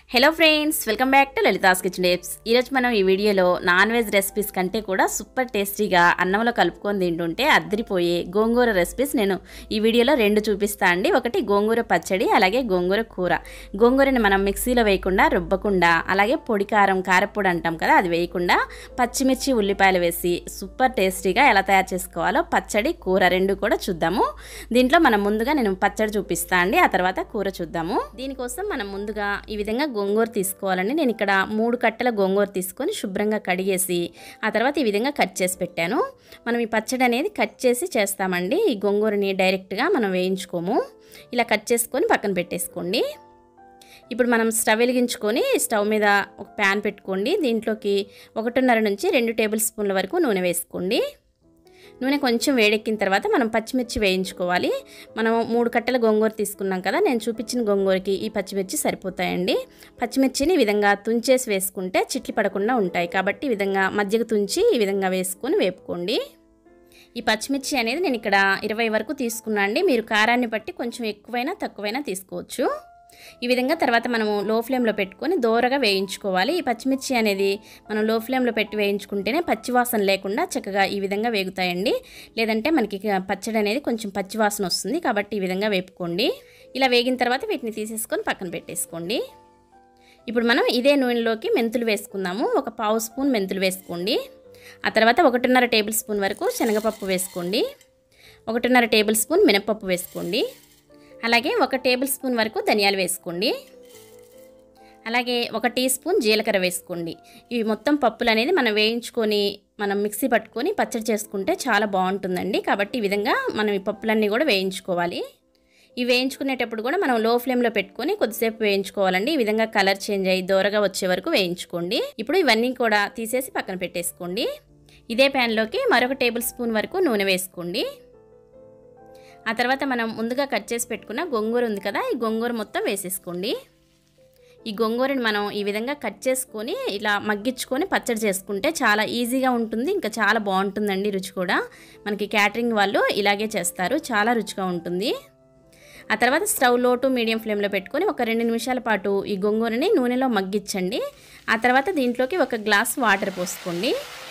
hello friends welcome back to లలితాస్ kitchen డేప్స్ ఈరోజు మనం ఈ వీడియోలో నాన్ వెజ్ రెసిపీస్ కంటే కూడా సూపర్ టేస్టీగా అన్నంలో కలుపుకొని తింటుంటే అద్దరిపోయే గోంగూర రెసిపీస్ నేను ఈ వీడియోలో రెండు చూపిస్తా అండి ఒకటి గోంగూర పచ్చడి అలాగే గోంగూర కూర గోంగూరని మనం మిక్సీలో వేయకుండా రుబ్బకుండా అలాగే పొడి కారం కారపొడి అంటాం కదా అది వేయకుండా పచ్చిమిర్చి ఉల్లిపాయలు వేసి సూపర్ టేస్టీగా ఎలా తయారు చేసుకోవాలో పచ్చడి కూర రెండు కూడా చూద్దాము దీంట్లో మనం ముందుగా నేను పచ్చడి చూపిస్తా అండి ఆ తర్వాత కూర చూద్దాము దీనికోసం మనం ముందుగా ఈ విధంగా గోంగూర తీసుకోవాలండి నేను ఇక్కడ మూడు కట్టల గోంగూర తీసుకొని శుభ్రంగా కడిగేసి ఆ తర్వాత ఈ విధంగా కట్ చేసి పెట్టాను మనం ఈ పచ్చడి అనేది కట్ చేసి చేస్తామండి ఈ గోంగూరని డైరెక్ట్గా మనం వేయించుకోము ఇలా కట్ చేసుకొని పక్కన పెట్టేసుకోండి ఇప్పుడు మనం స్టవ్ వెలిగించుకొని స్టవ్ మీద ఒక ప్యాన్ పెట్టుకోండి దీంట్లోకి ఒకటిన్నర నుంచి రెండు టేబుల్ స్పూన్ల వరకు నూనె వేసుకోండి నూనె కొంచెం వేడెక్కిన తర్వాత మనం పచ్చిమిర్చి వేయించుకోవాలి మనం మూడు కట్టెల గోంగూర తీసుకున్నాం కదా నేను చూపించిన గోంగూరకి ఈ పచ్చిమిర్చి సరిపోతాయండి పచ్చిమిర్చిని ఈ విధంగా తుంచేసి వేసుకుంటే చిట్లు పడకుండా ఉంటాయి కాబట్టి ఈ విధంగా మజ్జిగ తుంచి ఈ విధంగా వేసుకొని వేపుకోండి ఈ పచ్చిమిర్చి అనేది నేను ఇక్కడ ఇరవై వరకు తీసుకున్నా అండి మీరు కారాన్ని బట్టి కొంచెం ఎక్కువైనా తక్కువైనా తీసుకోవచ్చు ఈ విధంగా తర్వాత మనము లో ఫ్లేమ్లో పెట్టుకొని దోరగా వేయించుకోవాలి ఈ పచ్చిమిర్చి అనేది మనం లో ఫ్లేమ్లో పెట్టి వేయించుకుంటేనే పచ్చివాసన లేకుండా చక్కగా ఈ విధంగా వేగుతాయండి లేదంటే మనకి పచ్చడి అనేది కొంచెం పచ్చివాసన వస్తుంది కాబట్టి ఈ విధంగా వేపుకోండి ఇలా వేగిన తర్వాత వీటిని తీసేసుకొని పక్కన పెట్టేసుకోండి ఇప్పుడు మనం ఇదే నూనెలోకి మెంతులు వేసుకుందాము ఒక పావు స్పూన్ మెంతులు వేసుకోండి ఆ తర్వాత ఒకటిన్నర టేబుల్ స్పూన్ వరకు శనగపప్పు వేసుకోండి ఒకటిన్నర టేబుల్ స్పూన్ మినపప్పు వేసుకోండి అలాగే ఒక టేబుల్ స్పూన్ వరకు ధనియాలు వేసుకోండి అలాగే ఒక టీ స్పూన్ జీలకర్ర వేసుకోండి ఇవి మొత్తం పప్పులు అనేది మనం వేయించుకొని మనం మిక్సీ పట్టుకొని పచ్చడి చేసుకుంటే చాలా బాగుంటుందండి కాబట్టి ఈ విధంగా మనం ఈ పప్పులన్నీ కూడా వేయించుకోవాలి ఇవి వేయించుకునేటప్పుడు కూడా మనం లో ఫ్లేమ్లో పెట్టుకొని కొద్దిసేపు వేయించుకోవాలండి ఈ విధంగా కలర్ చేంజ్ అయ్యి దూరగా వచ్చే వరకు వేయించుకోండి ఇప్పుడు ఇవన్నీ కూడా తీసేసి పక్కన పెట్టేసుకోండి ఇదే ప్యాన్లోకి మరొక టేబుల్ స్పూన్ వరకు నూనె వేసుకోండి ఆ తర్వాత మనం ముందుగా కట్ చేసి పెట్టుకున్న గొంగూర ఉంది కదా ఈ గొంగూర మొత్తం వేసేసుకోండి ఈ గొంగూరని మనం ఈ విధంగా కట్ చేసుకొని ఇలా మగ్గించుకొని పచ్చడి చేసుకుంటే చాలా ఈజీగా ఉంటుంది ఇంకా చాలా బాగుంటుందండి రుచి కూడా మనకి క్యాటరింగ్ వాళ్ళు ఇలాగే చేస్తారు చాలా రుచిగా ఉంటుంది ఆ తర్వాత స్టవ్ లో టు మీడియం ఫ్లేమ్లో పెట్టుకొని ఒక రెండు నిమిషాల పాటు ఈ గొంగూరని నూనెలో మగ్గించండి ఆ తర్వాత దీంట్లోకి ఒక గ్లాస్ వాటర్ పోసుకోండి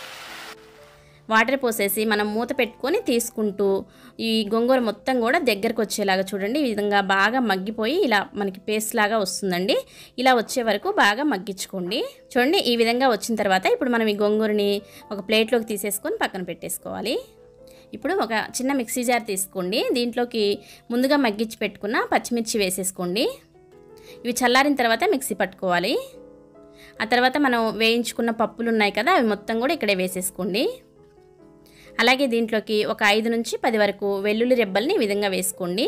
వాటర్ పోసేసి మనం మూత పెట్టుకొని తీసుకుంటూ ఈ గొంగూర మొత్తం కూడా దగ్గరకు వచ్చేలాగా చూడండి ఈ విధంగా బాగా మగ్గిపోయి ఇలా మనకి పేస్ట్ లాగా వస్తుందండి ఇలా వచ్చే వరకు బాగా మగ్గించుకోండి చూడండి ఈ విధంగా వచ్చిన తర్వాత ఇప్పుడు మనం ఈ గొంగూరని ఒక ప్లేట్లోకి తీసేసుకొని పక్కన పెట్టేసుకోవాలి ఇప్పుడు ఒక చిన్న మిక్సీ జార్ తీసుకోండి దీంట్లోకి ముందుగా మగ్గించి పెట్టుకున్న పచ్చిమిర్చి వేసేసుకోండి ఇవి చల్లారిన తర్వాత మిక్సీ పట్టుకోవాలి ఆ తర్వాత మనం వేయించుకున్న పప్పులు ఉన్నాయి కదా అవి మొత్తం కూడా ఇక్కడే వేసేసుకోండి అలాగే దీంట్లోకి ఒక ఐదు నుంచి పది వరకు వెల్లుల్లి రెబ్బల్ని ఈ విధంగా వేసుకోండి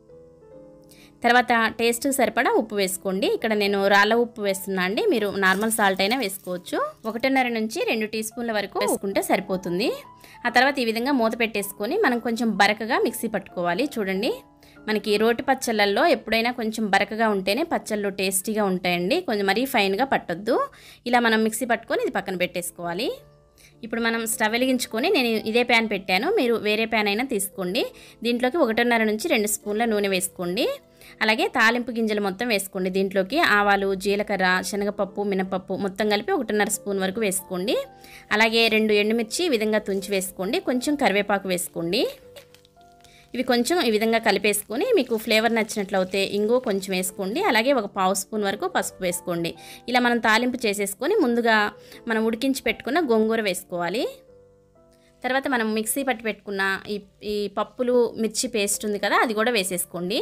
తర్వాత టేస్ట్ సరిపడా ఉప్పు వేసుకోండి ఇక్కడ నేను రాళ్ళ ఉప్పు వేస్తున్నా అండి మీరు నార్మల్ సాల్ట్ అయినా వేసుకోవచ్చు ఒకటిన్నర నుంచి రెండు టీ స్పూన్ల వరకు వేసుకుంటే సరిపోతుంది ఆ తర్వాత ఈ విధంగా మూత పెట్టేసుకొని మనం కొంచెం బరకగా మిక్సీ పట్టుకోవాలి చూడండి మనకి రోటి పచ్చళ్ళల్లో ఎప్పుడైనా కొంచెం బరకగా ఉంటేనే పచ్చళ్ళు టేస్టీగా ఉంటాయండి కొంచెం మరీ ఫైన్గా పట్టొద్దు ఇలా మనం మిక్సీ పట్టుకొని ఇది పక్కన పెట్టేసుకోవాలి ఇప్పుడు మనం స్టవ్ వెలిగించుకొని నేను ఇదే ప్యాన్ పెట్టాను మీరు వేరే ప్యాన్ అయినా తీసుకోండి దీంట్లోకి ఒకటిన్నర నుంచి రెండు స్పూన్ల నూనె వేసుకోండి అలాగే తాలింపు గింజలు మొత్తం వేసుకోండి దీంట్లోకి ఆవాలు జీలకర్ర శనగపప్పు మినపప్పు మొత్తం కలిపి ఒకటిన్నర స్పూన్ వరకు వేసుకోండి అలాగే రెండు ఎండుమిర్చి ఈ విధంగా తుంచి వేసుకోండి కొంచెం కరివేపాకు వేసుకోండి ఇవి కొంచెం ఈ విధంగా కలిపేసుకొని మీకు ఫ్లేవర్ నచ్చినట్లయితే ఇంగో కొంచెం వేసుకోండి అలాగే ఒక పావు స్పూన్ వరకు పసుపు వేసుకోండి ఇలా మనం తాలింపు చేసేసుకొని ముందుగా మనం ఉడికించి పెట్టుకున్న గోంగూర వేసుకోవాలి తర్వాత మనం మిక్సీ పట్టి పెట్టుకున్న ఈ ఈ పప్పులు మిర్చి పేస్ట్ ఉంది కదా అది కూడా వేసేసుకోండి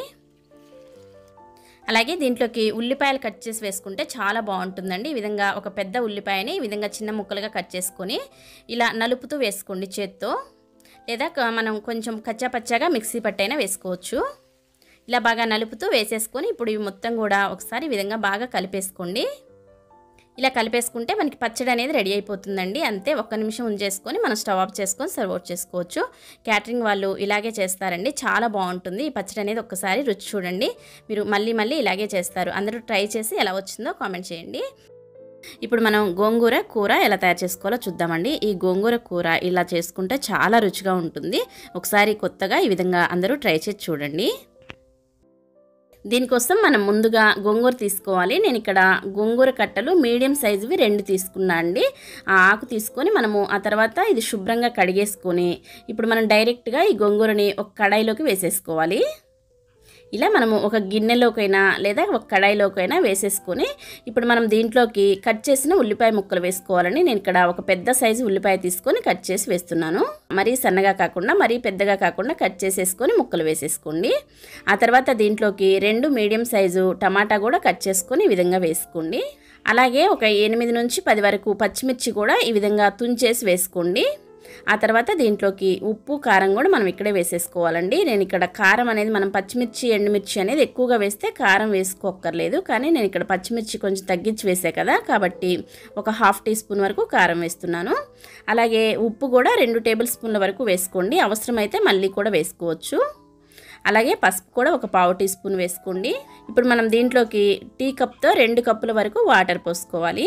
అలాగే దీంట్లోకి ఉల్లిపాయలు కట్ చేసి వేసుకుంటే చాలా బాగుంటుందండి ఈ విధంగా ఒక పెద్ద ఉల్లిపాయని ఈ విధంగా చిన్న ముక్కలుగా కట్ చేసుకొని ఇలా నలుపుతూ వేసుకోండి చేత్తో లేదా మనం కొంచెం కచ్చాపచ్చాగా మిక్సీ పట్టైనా వేసుకోవచ్చు ఇలా బాగా నలుపుతూ వేసేసుకొని ఇప్పుడు ఇవి మొత్తం కూడా ఒకసారి ఈ విధంగా బాగా కలిపేసుకోండి ఇలా కలిపేసుకుంటే మనకి పచ్చడి అనేది రెడీ అయిపోతుందండి అంతే ఒక్క నిమిషం ఉంచేసుకొని మనం స్టవ్ ఆఫ్ చేసుకొని సర్వ్ అవుట్ చేసుకోవచ్చు క్యాటరింగ్ వాళ్ళు ఇలాగే చేస్తారండి చాలా బాగుంటుంది ఈ పచ్చడి అనేది ఒక్కసారి రుచి చూడండి మీరు మళ్ళీ మళ్ళీ ఇలాగే చేస్తారు అందరూ ట్రై చేసి ఎలా వచ్చిందో కామెంట్ చేయండి ఇప్పుడు మనం గోంగూర కూర ఎలా తయారు చేసుకోవాలో చూద్దామండి ఈ గోంగూర కూర ఇలా చేసుకుంటే చాలా రుచిగా ఉంటుంది ఒకసారి కొత్తగా ఈ విధంగా అందరూ ట్రై చేసి చూడండి దీనికోసం మనం ముందుగా గోంగూర తీసుకోవాలి నేను ఇక్కడ గోంగూర కట్టలు మీడియం సైజువి రెండు తీసుకున్నా అండి ఆ ఆకు తీసుకొని మనము ఆ తర్వాత ఇది శుభ్రంగా కడిగేసుకొని ఇప్పుడు మనం డైరెక్ట్గా ఈ గోంగూరని ఒక కడాయిలోకి వేసేసుకోవాలి ఇలా మనము ఒక గిన్నెలోకైనా లేదా ఒక కడాయిలోకైనా వేసేసుకొని ఇప్పుడు మనం దీంట్లోకి కట్ చేసిన ఉల్లిపాయ ముక్కలు వేసుకోవాలని నేను ఇక్కడ ఒక పెద్ద సైజు ఉల్లిపాయ తీసుకొని కట్ చేసి వేస్తున్నాను మరీ సన్నగా కాకుండా మరీ పెద్దగా కాకుండా కట్ చేసేసుకొని ముక్కలు వేసేసుకోండి ఆ తర్వాత దీంట్లోకి రెండు మీడియం సైజు టమాటా కూడా కట్ చేసుకొని ఈ విధంగా వేసుకోండి అలాగే ఒక ఎనిమిది నుంచి పది వరకు పచ్చిమిర్చి కూడా ఈ విధంగా తుంచేసి వేసుకోండి ఆ తర్వాత దీంట్లోకి ఉప్పు కారం కూడా మనం ఇక్కడే వేసేసుకోవాలండి నేను ఇక్కడ కారం అనేది మనం పచ్చిమిర్చి ఎండుమిర్చి అనేది ఎక్కువగా వేస్తే కారం వేసుకోక్కర్లేదు కానీ నేను ఇక్కడ పచ్చిమిర్చి కొంచెం తగ్గించి వేసే కదా కాబట్టి ఒక హాఫ్ టీ స్పూన్ వరకు కారం వేస్తున్నాను అలాగే ఉప్పు కూడా రెండు టేబుల్ స్పూన్ల వరకు వేసుకోండి అవసరమైతే మళ్ళీ కూడా వేసుకోవచ్చు అలాగే పసుపు కూడా ఒక పావు టీ స్పూన్ వేసుకోండి ఇప్పుడు మనం దీంట్లోకి టీ కప్తో రెండు కప్పుల వరకు వాటర్ పోసుకోవాలి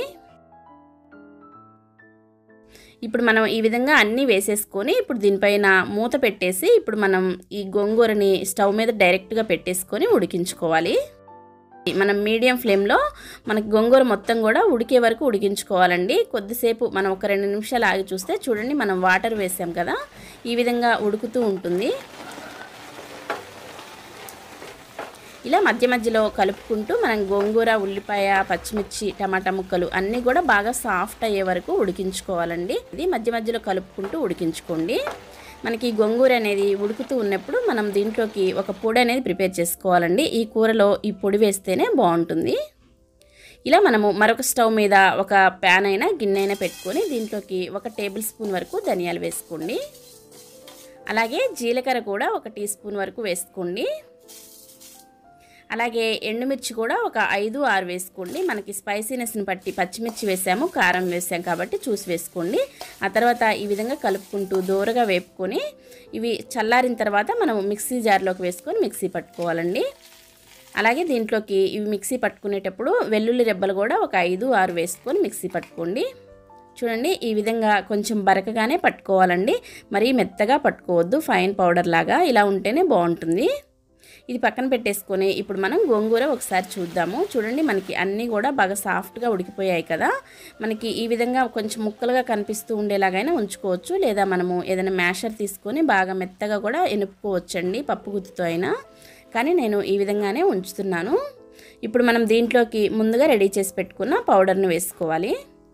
ఇప్పుడు మనం ఈ విధంగా అన్నీ వేసేసుకొని ఇప్పుడు దీనిపైన మూత పెట్టేసి ఇప్పుడు మనం ఈ గోంగూరని స్టవ్ మీద డైరెక్ట్గా పెట్టేసుకొని ఉడికించుకోవాలి మనం మీడియం ఫ్లేమ్లో మనకి గోంగూర మొత్తం కూడా ఉడికే వరకు ఉడికించుకోవాలండి కొద్దిసేపు మనం ఒక రెండు నిమిషాలు ఆగి చూస్తే చూడండి మనం వాటర్ వేసాం కదా ఈ విధంగా ఉడుకుతూ ఉంటుంది ఇలా మధ్య మధ్యలో కలుపుకుంటూ మనం గోంగూర ఉల్లిపాయ పచ్చిమిర్చి టమాటా ముక్కలు అన్నీ కూడా బాగా సాఫ్ట్ అయ్యే వరకు ఉడికించుకోవాలండి ఇది మధ్య మధ్యలో కలుపుకుంటూ ఉడికించుకోండి మనకి గోంగూర అనేది ఉడుకుతూ ఉన్నప్పుడు మనం దీంట్లోకి ఒక పొడి అనేది ప్రిపేర్ చేసుకోవాలండి ఈ కూరలో ఈ పొడి వేస్తేనే బాగుంటుంది ఇలా మనము మరొక స్టవ్ మీద ఒక ప్యాన్ అయినా గిన్నె అయినా పెట్టుకొని దీంట్లోకి ఒక టేబుల్ స్పూన్ వరకు ధనియాలు వేసుకోండి అలాగే జీలకర్ర కూడా ఒక టీ స్పూన్ వరకు వేసుకోండి అలాగే ఎండుమిర్చి కూడా ఒక ఐదు ఆరు వేసుకోండి మనకి స్పైసీనెస్ని బట్టి పచ్చిమిర్చి వేసాము కారం వేసాం కాబట్టి చూసి వేసుకోండి ఆ తర్వాత ఈ విధంగా కలుపుకుంటూ దూరగా వేపుకొని ఇవి చల్లారిన తర్వాత మనం మిక్సీ జార్లోకి వేసుకొని మిక్సీ పట్టుకోవాలండి అలాగే దీంట్లోకి ఇవి మిక్సీ పట్టుకునేటప్పుడు వెల్లుల్లి రెబ్బలు కూడా ఒక ఐదు ఆరు వేసుకొని మిక్సీ పట్టుకోండి చూడండి ఈ విధంగా కొంచెం బరకగానే పట్టుకోవాలండి మరీ మెత్తగా పట్టుకోవద్దు ఫైన్ పౌడర్ లాగా ఇలా ఉంటేనే బాగుంటుంది ఇది పక్కన పెట్టేసుకొని ఇప్పుడు మనం గోంగూర ఒకసారి చూద్దాము చూడండి మనకి అన్నీ కూడా బాగా సాఫ్ట్గా ఉడికిపోయాయి కదా మనకి ఈ విధంగా కొంచెం ముక్కలుగా కనిపిస్తూ ఉండేలాగైనా ఉంచుకోవచ్చు లేదా మనము ఏదైనా మ్యాషర్ తీసుకొని బాగా మెత్తగా కూడా ఎనుపుకోవచ్చండి పప్పు గుత్తుతో అయినా కానీ నేను ఈ విధంగానే ఉంచుతున్నాను ఇప్పుడు మనం దీంట్లోకి ముందుగా రెడీ చేసి పెట్టుకున్న పౌడర్ని వేసుకోవాలి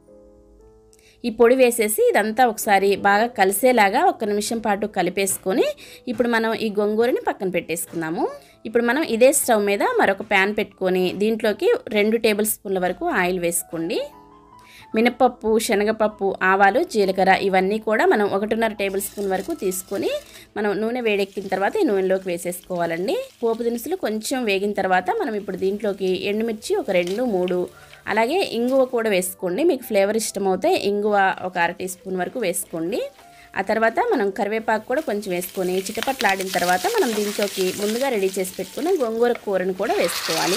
ఈ పొడి వేసేసి ఇదంతా ఒకసారి బాగా కలిసేలాగా ఒక నిమిషం పాటు కలిపేసుకొని ఇప్పుడు మనం ఈ గొంగూరని పక్కన పెట్టేసుకుందాము ఇప్పుడు మనం ఇదే స్టవ్ మీద మరొక ప్యాన్ పెట్టుకొని దీంట్లోకి రెండు టేబుల్ స్పూన్ల వరకు ఆయిల్ వేసుకోండి మినపప్పు శనగపప్పు ఆవాలు జీలకర్ర ఇవన్నీ కూడా మనం ఒకటిన్నర టేబుల్ స్పూన్ వరకు తీసుకొని మనం నూనె వేడెక్కిన తర్వాత ఈ నూనెలోకి వేసేసుకోవాలండి పోపు దినుసులు కొంచెం వేగిన తర్వాత మనం ఇప్పుడు దీంట్లోకి ఎండుమిర్చి ఒక రెండు మూడు అలాగే ఇంగువ కూడా వేసుకోండి మీకు ఫ్లేవర్ ఇష్టమవుతే ఇంగువ ఒక అర టీ స్పూన్ వరకు వేసుకోండి ఆ తర్వాత మనం కరివేపాకు కూడా కొంచెం వేసుకొని చిటపట్లాడిన తర్వాత మనం దీంట్లోకి ముందుగా రెడీ చేసి పెట్టుకున్న గోంగూర కూరను కూడా వేసుకోవాలి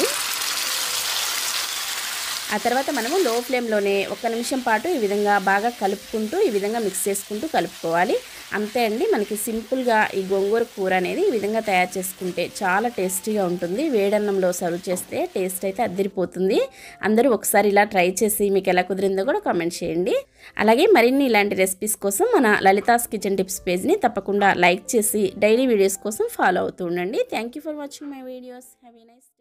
ఆ తర్వాత మనము లో ఫ్లేమ్లోనే ఒక నిమిషం పాటు ఈ విధంగా బాగా కలుపుకుంటూ ఈ విధంగా మిక్స్ చేసుకుంటూ కలుపుకోవాలి అంతే అండి మనకి సింపుల్గా ఈ గోంగూర కూర అనేది ఈ విధంగా తయారు చేసుకుంటే చాలా టేస్టీగా ఉంటుంది వేడన్నంలో సర్వ్ చేస్తే టేస్ట్ అయితే అద్దరిపోతుంది అందరూ ఒకసారి ఇలా ట్రై చేసి మీకు ఎలా కుదిరిందో కూడా కామెంట్ చేయండి అలాగే మరిన్ని ఇలాంటి రెసిపీస్ కోసం మన లలితాస్ కిచెన్ టిప్స్ పేజ్ని తప్పకుండా లైక్ చేసి డైలీ వీడియోస్ కోసం ఫాలో అవుతూ ఉండండి thank you for watching my videos have nice